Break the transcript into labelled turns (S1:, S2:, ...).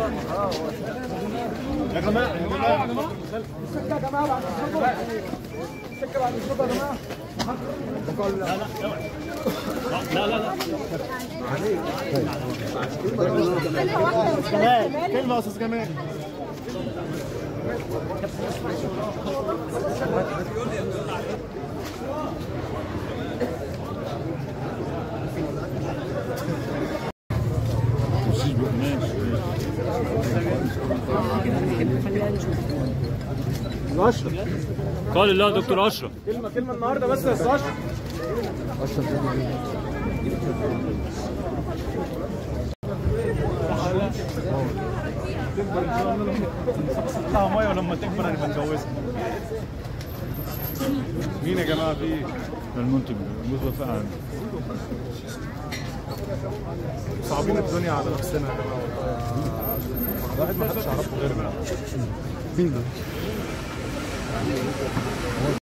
S1: يا جماعه يا جماعه
S2: سكه يا جماعه بعد الشرطه سكه بعد الشرطه يا جماعه
S1: لا لا لا
S3: كمان
S1: كلمه يا استاذ جمال
S2: اشرف
S4: قال لا دكتور اشرف
S2: كلمه كلمه النهارده بس يا استاذ اشرف
S1: اه ميه ولما تكبر انا بتجوزها مين يا جماعه في ايه؟
S4: المنتج جزء فعلا
S1: صعبين الدنيا على نفسنا يا جماعه والله الواحد ما حدش يعرفه غيرنا
S3: مين ده؟